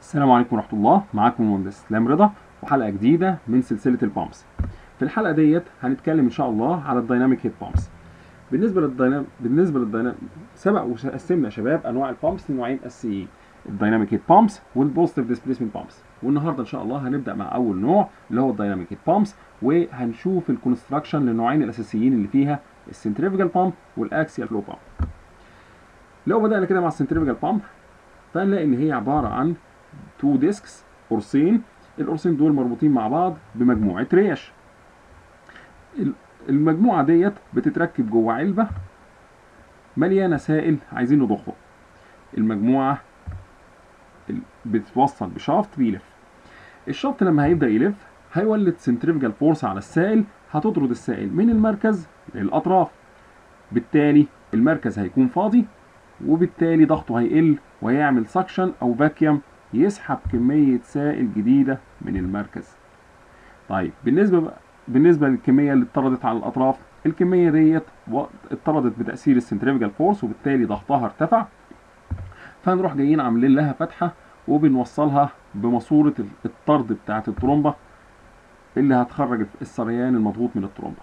السلام عليكم ورحمة الله معاكم المهندس اسلام رضا وحلقة جديدة من سلسلة البامبس في الحلقة ديت هنتكلم ان شاء الله على الدايناميك هيت بامبس بالنسبة للدينام بالنسبة للدينام سبق وقسمنا يا شباب انواع البامبس لنوعين اساسيين الدايناميك هيت بامبس والبوزيتيف ديسبيسمنت بامبس والنهارده ان شاء الله هنبدا مع اول نوع اللي هو الدايناميك هيت بامبس وهنشوف الكونستراكشن للنوعين الاساسيين اللي فيها السنتريفيجال بامب والاكسيال فلو بامب لو بدانا كده مع السنتريفيجال بامب فهنلاقي ان هي عباره عن تو ديسكس قرصين القرصين دول مربوطين مع بعض بمجموعه ريش المجموعه ديت بتتركب جوه علبه مليانه سائل عايزين نضخه المجموعه بتتوصل بشافت بيلف الشافت لما هيبدا يلف هيولد سنتريفيجال فورس على السائل هتطرد السائل من المركز للاطراف بالتالي المركز هيكون فاضي وبالتالي ضغطه هيقل ويعمل سكشن او فاكيوم يسحب كمية سائل جديدة من المركز طيب بالنسبة بقى بالنسبة للكمية اللي اتطردت على الأطراف الكمية ديت اتطردت بتأثير السنتريفيجال فورس وبالتالي ضغطها ارتفع فهنروح جايين عاملين لها فتحة وبنوصلها بماسورة الطرد بتاعة الترومبة اللي هتخرج السريان المضغوط من الترومبة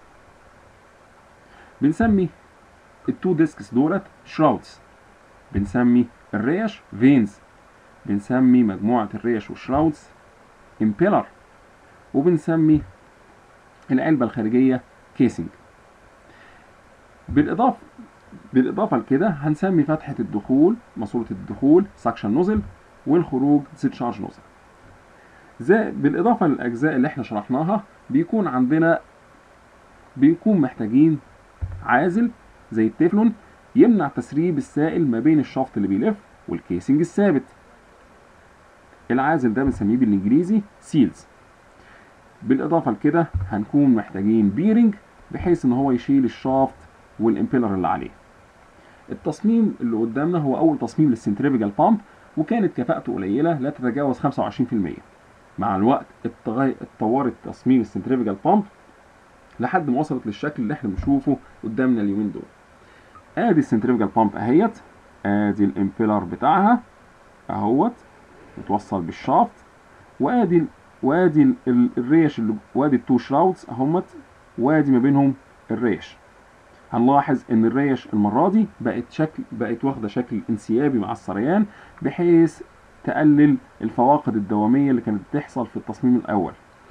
بنسمي التو ديسكس دولت شراودز بنسمي الريش فينز بنسمي مجموعة الريش والشراودز امبيلر وبنسمي العلبة الخارجية كيسنج بالإضافة بالإضافة لكده هنسمي فتحة الدخول ماسورة الدخول سكشن نوزل والخروج ديسشارج نوزل زي بالإضافة للأجزاء اللي احنا شرحناها بيكون عندنا بيكون محتاجين عازل زي التeflon يمنع تسريب السائل ما بين الشفط اللي بيلف والكيسنج الثابت العازل ده بنسميه بالانجليزي سيلز بالاضافه لكده هنكون محتاجين بيرنج بحيث ان هو يشيل الشافت والامبيلر اللي عليه التصميم اللي قدامنا هو اول تصميم للسنتريفيجال بامب وكانت كفاءته قليله لا تتجاوز 25% مع الوقت اتطورت تصميم السنتريفيجال بامب لحد ما وصلت للشكل اللي احنا بنشوفه قدامنا اليومين دول ادي السنتريفيجال بامب اهيت ادي الامبيلر بتاعها اهوت متوصل بالشافت وادي وادي الريش اللي وادي التو شراودز اهمت وادي ما بينهم الريش هنلاحظ ان الريش المره دي بقت شكل بقت واخده شكل انسيابي مع السريان بحيث تقلل الفواقد الدواميه اللي كانت بتحصل في التصميم الاول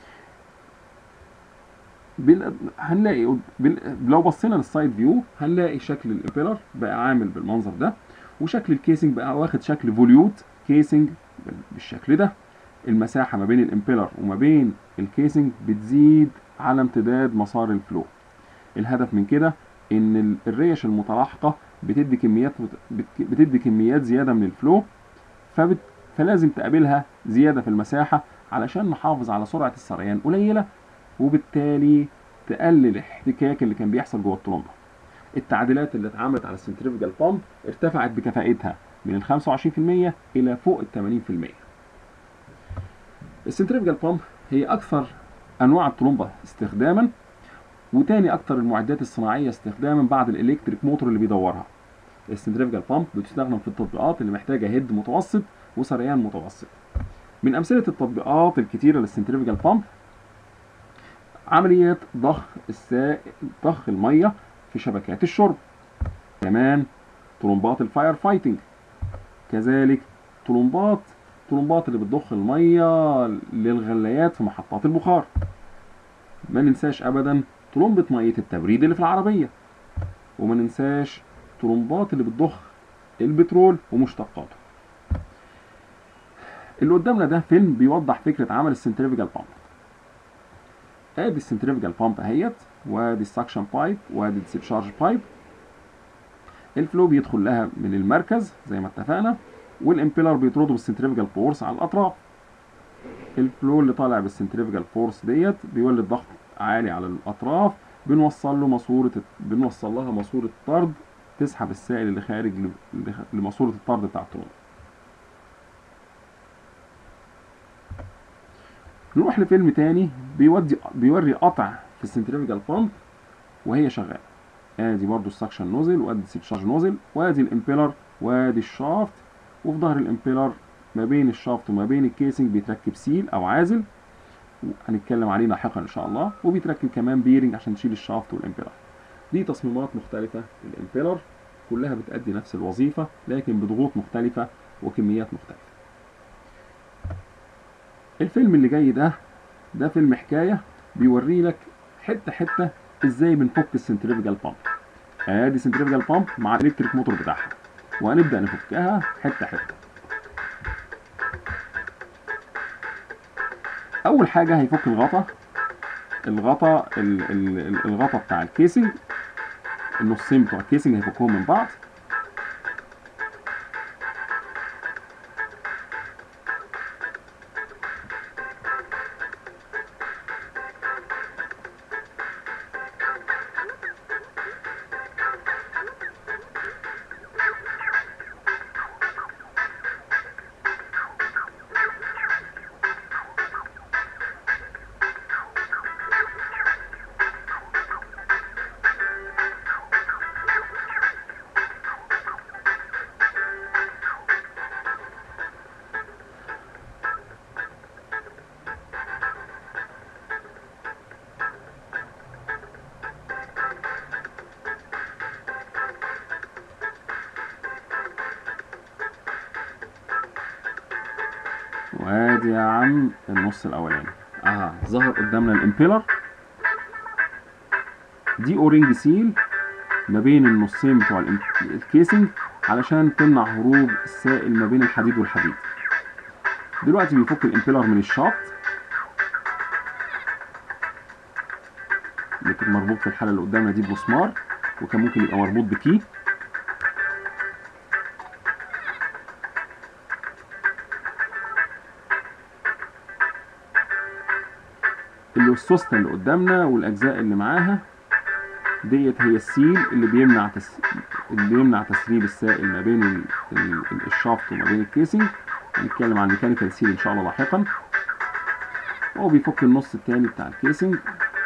بال... هنلاقي بال... لو بصينا للسايد فيو هنلاقي شكل الامبيلر بقى عامل بالمنظر ده وشكل الكيسنج بقى واخد شكل فوليوت كيسنج بالشكل ده المساحة ما بين الامبيلر وما بين الكيسنج بتزيد على امتداد مسار الفلو الهدف من كده ان الريش المتلاحقة بتدي كميات بتدي كميات زيادة من الفلو فبت... فلازم تقابلها زيادة في المساحة علشان نحافظ على سرعة السريان قليلة وبالتالي تقلل الاحتكاك اللي كان بيحصل جوه الترومبه التعديلات اللي اتعملت على السنتريفيجال بامب ارتفعت بكفاءتها من ال 25% الى فوق ال 80% السنتريفيجال بامب هي اكثر انواع الترومبه استخداما وتاني اكثر المعدات الصناعيه استخداما بعد الالكتريك موتور اللي بيدورها السنتريفيجال بامب بتستخدم في التطبيقات اللي محتاجه هيد متوسط وسريان متوسط من امثله التطبيقات الكتيره للسنتريفيجال بامب عمليات ضخ السائل ضخ الميه في شبكات الشرب كمان طلمبات الفاير فايتنج كذلك طلمبات طلمبات اللي بتضخ الميه للغلايات في محطات البخار ما ننساش ابدا طلمبة مية التبريد اللي في العربية وما ننساش طلمبات اللي بتضخ البترول ومشتقاته اللي قدامنا ده فيلم بيوضح فكرة عمل السنتريفيجال بامب ادي السنتريفيجال بامب اهيت وادي السكشن بايب وادي الديسشارج بايب الفلو بيدخل لها من المركز زي ما اتفقنا والامبيلر بيطرده بالسنتريفيجال فورس على الاطراف الفلو اللي طالع بالسنتريفيجال فورس ديت بيولد ضغط عالي على الاطراف بنوصل له ماسوره بنوصل لها ماسوره طرد تسحب السائل اللي خارج لماسوره الطرد بتاع الترومبه نروح لفيلم تاني بيودي بيوري قطع في السنتريفيجال بامب وهي شغاله ادي برضو السكشن نوزل وادي السيتشارج نوزل وادي الامبيلر وادي الشافت وفي ظهر الامبيلر ما بين الشافت وما بين الكيسنج بيتركب سيل او عازل هنتكلم عليه لاحقا ان شاء الله وبيتركب كمان بيرنج عشان تشيل الشافت والامبيلر دي تصميمات مختلفة للامبيلر كلها بتأدي نفس الوظيفة لكن بضغوط مختلفة وكميات مختلفة الفيلم اللي جاي ده ده فيلم حكاية بيوري لك حتة حتة ازاي بنفك السنتريفيجال بامب ادي سنتريفيجال بامب مع الالكتريك موتور بتاعها وهنبدأ نفكها حتة حتة اول حاجة هيفك الغطا الغطا ال- ال- ال- الغطا بتاع الكيسنج النصين بتوع الكيسنج هيفكوهم من بعض وادي يا عم النص الاولاني اه ظهر قدامنا الامبيلر دي اورنج سيل ما بين النصين بتوع الإم- الكيسنج علشان تمنع هروب السائل ما بين الحديد والحديد دلوقتي بيفك الامبيلر من الشافت اللي كان مربوط في الحاله اللي قدامنا دي بمسمار وكان ممكن يبقى مربوط بكي اللي السوسته اللي قدامنا والاجزاء اللي معاها ديت هي السيل اللي بيمنع تس... اللي بيمنع تسريب السائل ما بين ال... ال... الشافت وما بين الكيسنج هنتكلم عن ميكانيكال سيل ان شاء الله لاحقا هو بيفك النص التاني بتاع الكيسنج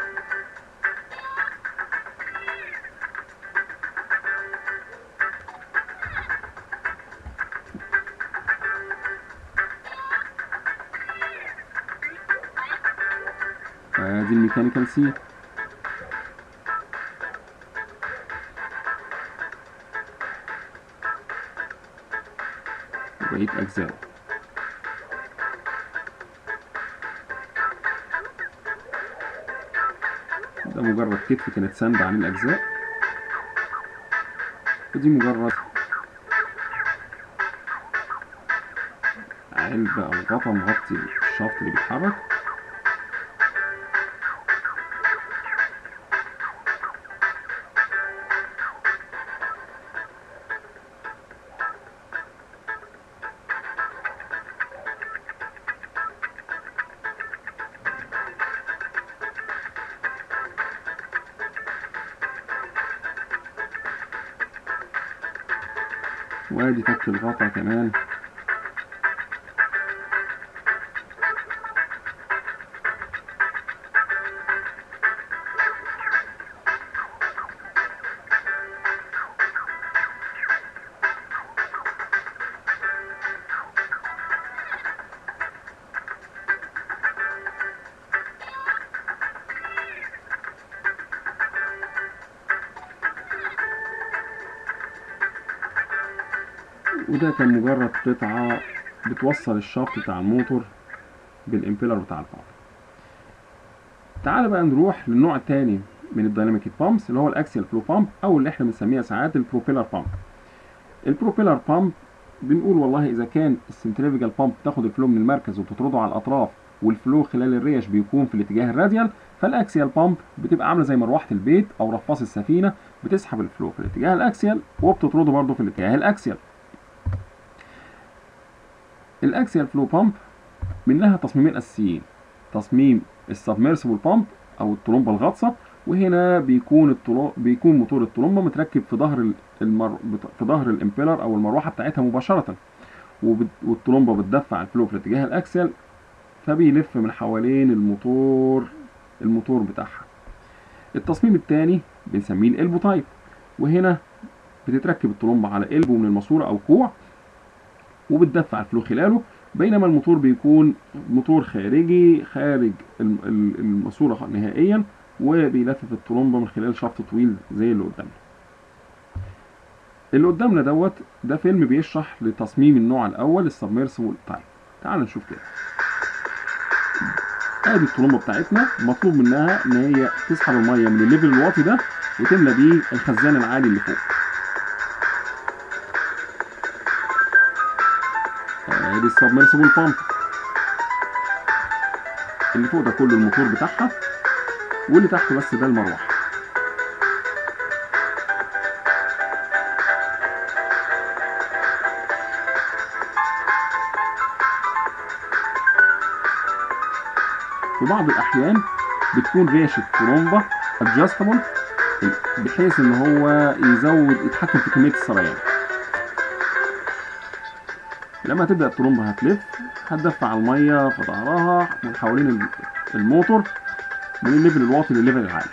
فدي الميكانيكال سيل بقية أجزاء ده مجرد كتف كانت ساند عن الأجزاء ودي مجرد علبة أو غطا مغطي الشافت اللي بيتحرك وادي فك الغطا كمان وده كان مجرد قطعة بتوصل الشافت بتاع الموتور بالإمبيلر بتاع البامب تعال بقى نروح للنوع التاني من الديناميك بامبس اللي هو الاكسيال فلو بامب او اللي احنا بنسميها ساعات البروبيلر بامب البروبيلر بامب بنقول والله اذا كان السنتريفيجال بامب بتاخد الفلو من المركز وبتطرده على الاطراف والفلو خلال الريش بيكون في الاتجاه الراديال فالاكسيال بامب بتبقى عامله زي مروحه البيت او رفاص السفينه بتسحب الفلو في الاتجاه الاكسيال وبتطرده برضه في الاتجاه الاكسيال الاكسيال فلو بامب منها تصميمين اساسيين تصميم السبمرسيبل بامب او الطلمبه الغطسه وهنا بيكون الطلو... بيكون موتور الطلمبه متركب في ظهر المر... في ظهر الامبيلر او المروحه بتاعتها مباشره وبت... والطلمبه بتدفع الفلو في الاتجاه الاكسيال فبيلف من حوالين الموتور الموتور بتاعها التصميم الثاني بنسميه الالبو تايب وهنا بتتركب الطلمبه على قلبه من الماسوره او كوع وبتدفع الفلو خلاله بينما الموتور بيكون موتور خارجي خارج الم- ال- الماسوره نهائيا وبيلفف الطرمبه من خلال شفط طويل زي اللي قدامنا اللي قدامنا دوت ده فيلم بيشرح لتصميم النوع الاول السبميرسيبل تايب تعال نشوف كده ادي الطرمبه بتاعتنا مطلوب منها ان هي تسحب الميه من الليفل الواطي ده وتملى بيه الخزان العالي اللي فوق ادي السبمرسيبل بامب اللي فوق ده كله الموتور بتاعها واللي تحت بس ده المروحه في بعض الأحيان بتكون ريشة ترومبة adjustable بحيث إن هو يزود يتحكم في كمية السريان لما تبدأ الترومبة هتلف هتدفع المية في ظهرها من حوالين الموتور من الليفل الواطي للليفل العالي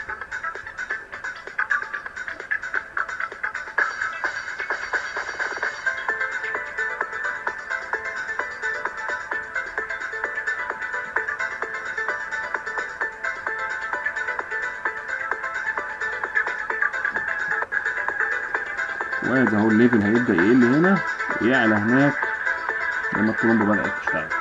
وادي اهو الليفل هيبدأ يقل هنا ويعلى هناك لما الترومبة بدأت تشتغل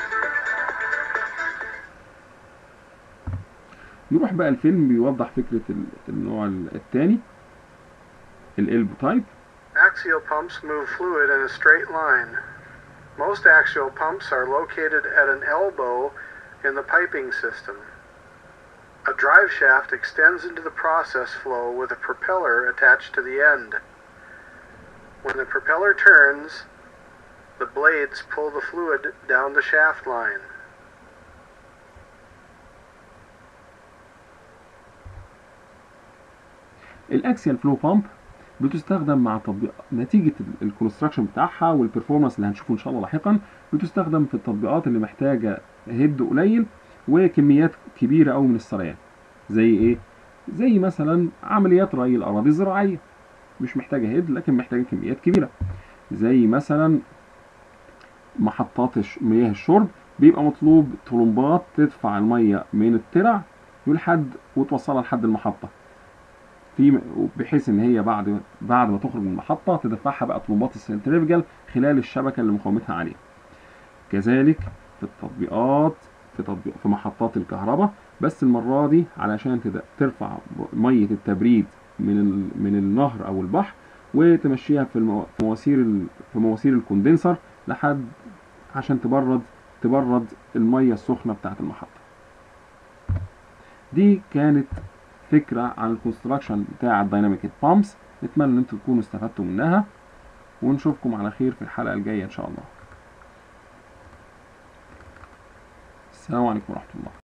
نروح بقى الفيلم بيوضح فكرة ال- النوع التاني الالبو تايب Axial pumps move fluid in a straight line. Most axial pumps are located at an elbow in the piping system. A drive shaft extends into the process flow with a propeller attached to the end. When the propeller turns, the blades pull the fluid down the shaft line. الاكسيال فلو بامب بتستخدم مع تطبيق نتيجة الكونستراكشن بتاعها والبرفورمانس اللي هنشوفه ان شاء الله لاحقا بتستخدم في التطبيقات اللي محتاجة هيد قليل وكميات كبيرة أوي من السريان زي ايه؟ زي مثلا عمليات ري الأراضي الزراعية مش محتاجة هيد لكن محتاجة كميات كبيرة زي مثلا محطات الش- مياه الشرب بيبقى مطلوب طلمبات تدفع المية من الترع لحد وتوصلها لحد المحطة في بحيث ان هي بعد بعد ما تخرج من المحطه تدفعها بقى طلبات السنتريفجال خلال الشبكه اللي مقاومتها عاليه كذلك في التطبيقات في تطبيق في محطات الكهرباء بس المره دي علشان تد- ترفع ب- ميه التبريد من ال- من النهر او البحر وتمشيها في المو- في مواسير ال- في مواسير الكوندنسر لحد عشان تبرد تبرد الميه السخنه بتاعت المحطه دي كانت فكرة عن الكونستراكشن بتاع الدايناميك بامبس نتمنى ان انتم تكونوا استفدتوا منها ونشوفكم على خير في الحلقة الجاية ان شاء الله السلام عليكم ورحمة الله